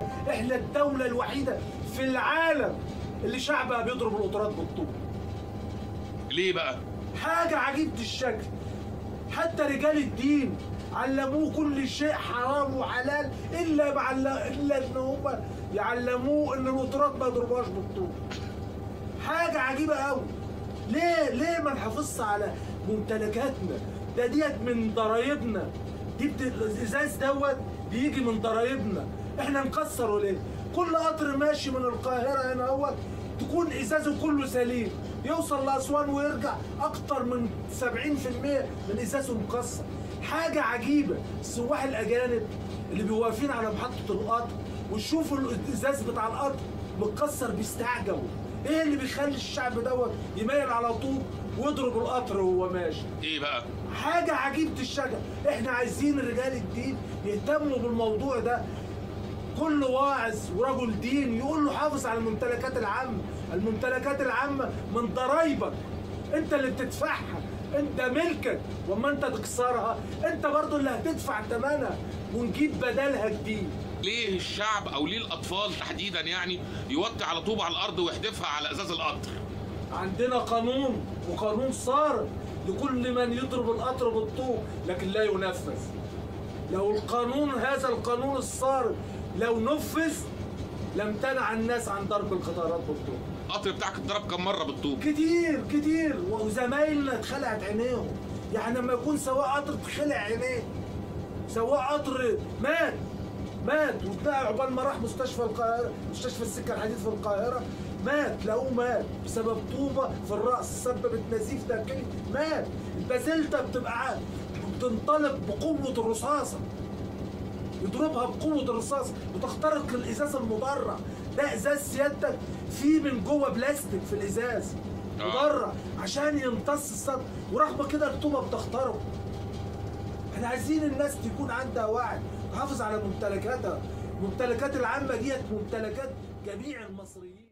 احنا الدوله الوحيده في العالم اللي شعبها بيضرب القطارات بالطوب ليه بقى حاجه عجيبه الشكل حتى رجال الدين علموه كل شيء حرام وحلال الا بعل... الا ان هم يعلموه ان القطارات ما يضربوهاش بالطوب حاجه عجيبه قوي ليه ليه ما نحافظش على ممتلكاتنا ده ديت من ضرايبنا دي بت... الازاز دوت بيجي من ضرايبنا احنا نكسره ليه كل قطر ماشي من القاهره هنا اهوت تكون ازازه كله سليم يوصل لاسوان ويرجع اكتر من 70% من ازازه مكسر حاجه عجيبه السواح الاجانب اللي بيوقفين على محطه القطر ويشوفوا الازاز بتاع القطر متكسر بيستعجبوا ايه اللي بيخلي الشعب دوت يميل على طول ويضرب القطر وهو ماشي ايه بقى حاجة عجيبة الشجر احنا عايزين رجال الدين يهتموا بالموضوع ده كل واعظ ورجل دين يقول له حافظ على الممتلكات العامة الممتلكات العامة من ضرايبك انت اللي بتدفعها انت ملكك واما انت تكسرها انت برضو اللي هتدفع ثمنها ونجيب بدلها جديد ليه الشعب او ليه الاطفال تحديدا يعني يوطي على طوب على الارض ويحدفها على ازاز القطر عندنا قانون وقانون صارم لكل من يضرب القطر بالطوب لكن لا ينفذ لو القانون هذا القانون الصارم لو نفذ لامتنع الناس عن ضرب القطارات بالطوب القطر بتاعك اتضرب كم مره بالطوب كتير كتير وزمايلنا اتخلعت عينيهم يعني لما يكون سواق قطر تخلع عينيه سواق قطر مات مات واتنقل عقبال ما راح مستشفى القاهره مستشفى السكه الحديد في القاهره مات لقوه مات بسبب طوبه في الراس سببت نزيف داخلي مات البازلتا بتبقى ع- بتنطلق بقوه الرصاصه يضربها بقوه الرصاص وتخترق الازاز المدرع ده ازاز سيادتك فيه من جوه بلاستيك في الازاز آه. مدرع عشان يمتص الصدر ورغم كده الطوبه بتخترق احنا عايزين الناس تكون عندها وعي تحافظ على ممتلكاتها الممتلكات العامه ديت ممتلكات جميع المصريين